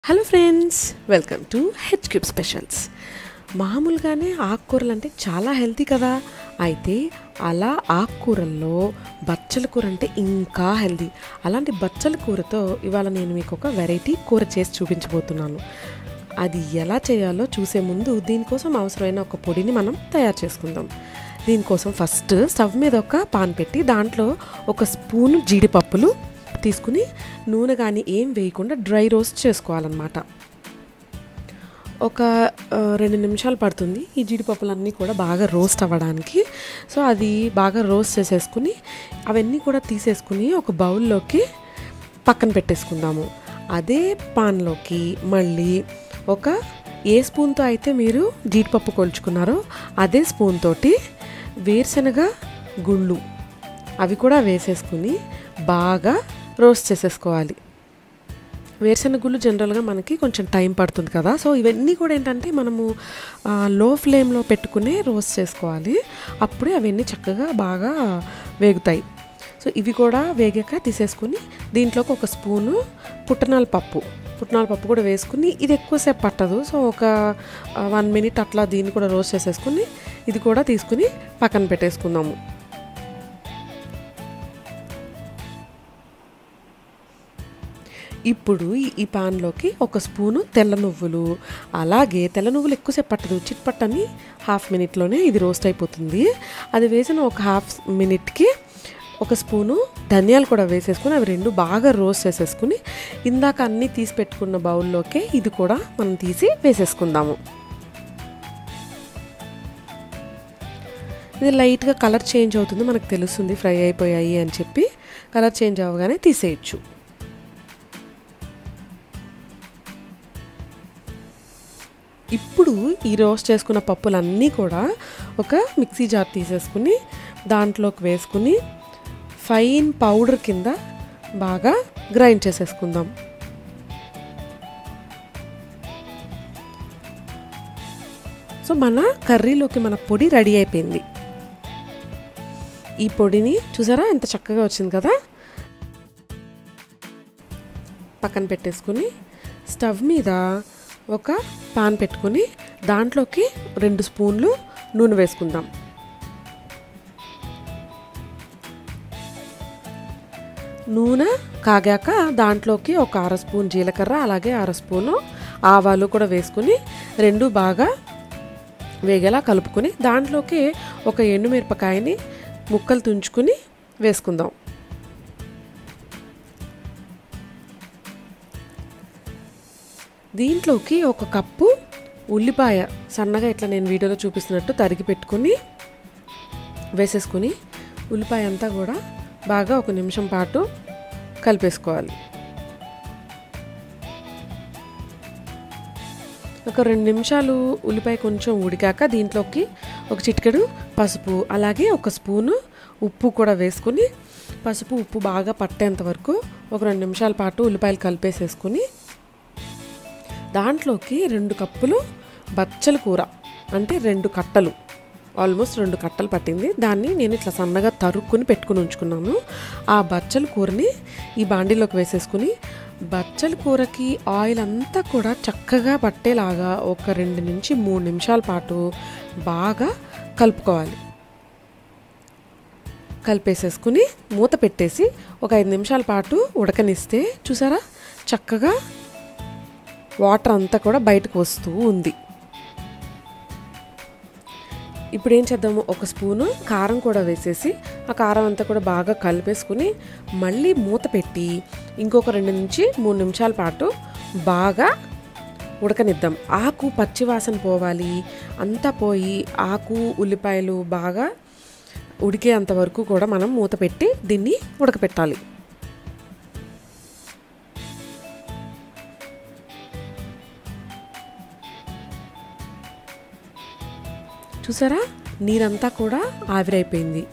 hello friends welcome to H cube specials మామూలుగానే ఆకుకూరలు అంటే చాలా హెల్తీ కదా అయితే అలా ఆకుకూరల్లో బచ్చల కూర అంటే ఇంకా హెల్తీ అలాంటి బచ్చల కూరతో ఇవాళ నేను మీకు ఒక వెరైటీ కూర చేసి చూపించబోతున్నాను అది ఎలా చేయాలో చూసే ముందు దీనికోసం అవసరమైన ఒక పొడిని మనం తయారు చేసుకుందాం దీనికోసం ఫస్ట్ స్టవ్ మీద ఒక పాన్ పెట్టి దాంట్లో ఒక స్పూన్ జీడిపప్పులు తీసుకుని నూనె కానీ ఏం వేయకుండా డ్రై రోస్ట్ చేసుకోవాలన్నమాట ఒక ఆ, రెండు నిమిషాలు పడుతుంది ఈ జీడిపప్పులన్నీ కూడా బాగా రోస్ట్ అవ్వడానికి సో అది బాగా రోస్ట్ చేసేసుకుని అవన్నీ కూడా తీసేసుకుని ఒక బౌల్లోకి పక్కన పెట్టేసుకుందాము అదే పాన్లోకి మళ్ళీ ఒక ఏ స్పూన్తో అయితే మీరు జీడిపప్పు కొలుచుకున్నారో అదే స్పూన్ తోటి వేరుశనగ గుళ్ళు అవి కూడా వేసేసుకుని బాగా రోస్ట్ చేసేసుకోవాలి వేరుశనగ గుళ్ళు జనరల్గా మనకి కొంచెం టైం పడుతుంది కదా సో ఇవన్నీ కూడా ఏంటంటే మనము ఆ, లో ఫ్లేమ్లో పెట్టుకునే రోస్ట్ చేసుకోవాలి అప్పుడే అవన్నీ చక్కగా బాగా వేగుతాయి సో ఇవి కూడా వేగాక తీసేసుకుని దీంట్లోకి ఒక స్పూను పుట్టనాల పప్పు పుట్నాల పప్పు కూడా వేసుకుని ఇది ఎక్కువసేపు పట్టదు సో ఒక వన్ మినిట్ అట్లా దీన్ని కూడా రోస్ట్ చేసేసుకుని ఇది కూడా తీసుకుని పక్కన పెట్టేసుకుందాము ఇప్పుడు ఈ- ఈ పాన్లోకి ఒక స్పూను తెల్ల నువ్వులు అలాగే తెల్ల నువ్వులు ఎక్కువసేపు పట్టదు చిట్పట్టని హాఫ్ మినిట్లోనే ఇది రోస్ట్ అయిపోతుంది అది వేసిన ఒక హాఫ్ మినిట్కి ఒక స్పూను ధనియాలు కూడా వేసేసుకుని అవి రెండు బాగా రోస్ట్ చేసేసుకుని ఇందాక అన్నీ తీసి పెట్టుకున్న బౌల్లోకే ఇది కూడా మనం తీసి వేసేసుకుందాము ఇది లైట్గా కలర్ చేంజ్ అవుతుంది మనకు తెలుస్తుంది ఫ్రై అయిపోయాయి అని చెప్పి కలర్ చేంజ్ అవ్వగానే తీసేయచ్చు ఇప్పుడు ఈ రోస్ట్ చేసుకున్న పప్పులన్నీ కూడా ఒక మిక్సీ జార్ తీసేసుకుని దాంట్లోకి వేసుకుని ఫైన్ పౌడర్ కింద బాగా గ్రైండ్ చేసేసుకుందాం సో మన కర్రీలోకి మన పొడి రెడీ అయిపోయింది ఈ పొడిని చూసారా ఎంత చక్కగా వచ్చింది కదా పక్కన పెట్టేసుకుని స్టవ్ మీద ఒక పాన్ పెట్టుకుని దాంట్లోకి రెండు స్పూన్లు నూనె వేసుకుందాం నూనె కాగాక దాంట్లోకి ఒక అర స్పూన్ జీలకర్ర అలాగే అర స్పూను ఆవాలు కూడా వేసుకుని రెండు బాగా వేగేలా కలుపుకొని దాంట్లోకి ఒక ఎండుమిరపకాయని ముక్కలు తుంచుకుని వేసుకుందాం దీంట్లోకి ఒక కప్పు ఉల్లిపాయ సన్నగా ఇట్లా నేను వీడియోలో చూపిస్తున్నట్టు తరిగి పెట్టుకుని వేసేసుకుని ఉల్లిపాయ అంతా కూడా బాగా ఒక నిమిషం పాటు కలిపేసుకోవాలి ఒక రెండు నిమిషాలు ఉల్లిపాయ కొంచెం ఉడికాక దీంట్లోకి ఒక చిటికెడు పసుపు అలాగే ఒక స్పూను ఉప్పు కూడా వేసుకుని పసుపు ఉప్పు బాగా పట్టేంత వరకు ఒక రెండు నిమిషాల పాటు ఉల్లిపాయలు కలిపేసేసుకుని దాంట్లోకి రెండు కప్పులు బచ్చల కూర అంటే రెండు కట్టలు ఆల్మోస్ట్ రెండు కట్టలు పట్టింది దాన్ని నేను ఇట్లా సన్నగా తరుక్కుని పెట్టుకుని ఉంచుకున్నాను ఆ బచ్చల కూరని ఈ బాండీలోకి వేసేసుకుని బచ్చల కూరకి ఆయిల్ అంతా కూడా చక్కగా పట్టేలాగా ఒక రెండు నుంచి మూడు నిమిషాల పాటు బాగా కలుపుకోవాలి కలిపేసేసుకుని మూత పెట్టేసి ఒక ఐదు నిమిషాల పాటు ఉడకనిస్తే చూసారా చక్కగా వాటర్ అంతా కూడా బయటకు వస్తూ ఉంది ఇప్పుడు ఏం చేద్దాము ఒక స్పూను కారం కూడా వేసేసి ఆ కారం అంతా కూడా బాగా కలిపేసుకుని మళ్ళీ మూత పెట్టి ఇంకొక రెండు నుంచి మూడు నిమిషాల పాటు బాగా ఉడకనిద్దాం ఆకు పచ్చివాసన పోవాలి అంతా పోయి ఆకు ఉల్లిపాయలు బాగా ఉడికేంత వరకు కూడా మనం మూత పెట్టి దీన్ని ఉడకపెట్టాలి చూసారా నీరంతా కూడా ఆవిరైపోయింది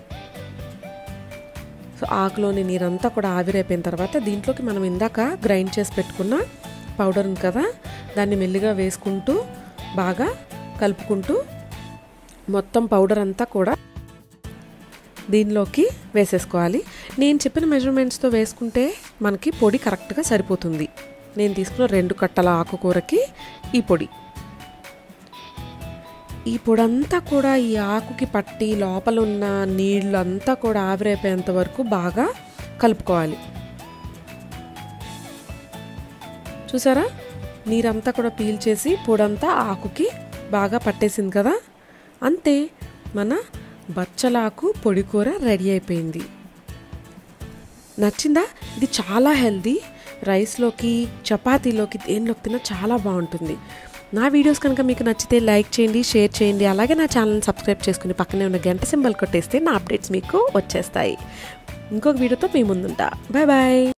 సో ఆకులోని నీరంతా కూడా ఆవిరైపోయిన తర్వాత దీంట్లోకి మనం ఇందాక గ్రైండ్ చేసి పెట్టుకున్న పౌడర్ ఉంది కదా దాన్ని మెల్లిగా వేసుకుంటూ బాగా కలుపుకుంటూ మొత్తం పౌడర్ అంతా కూడా దీనిలోకి వేసేసుకోవాలి నేను చెప్పిన మెజర్మెంట్స్తో వేసుకుంటే మనకి పొడి కరెక్ట్గా సరిపోతుంది నేను తీసుకున్న రెండు కట్టల ఆకుకూరకి ఈ పొడి ఈ పొడంతా కూడా ఈ ఆకుకి పట్టి లోపల ఉన్న నీళ్ళంతా కూడా ఆవిరైపోయేంత వరకు బాగా కలుపుకోవాలి చూసారా నీరంతా కూడా పీల్చేసి పొడంతా ఆకుకి బాగా పట్టేసింది కదా అంతే మన బచ్చలాకు పొడి కూర రెడీ అయిపోయింది నచ్చిందా ఇది చాలా హెల్దీ రైస్లోకి చపాతీలోకి దేనిలోకి తిన్నా చాలా బాగుంటుంది నా వీడియోస్ కనుక మీకు నచ్చితే లైక్ చేయండి షేర్ చేయండి అలాగే నా ఛానల్ని సబ్స్క్రైబ్ చేసుకుని పక్కనే ఉన్న గంట సింబల్ కొట్టేస్తే నా అప్డేట్స్ మీకు వచ్చేస్తాయి ఇంకొక వీడియోతో మీ ముందుంటా బాయ్ బాయ్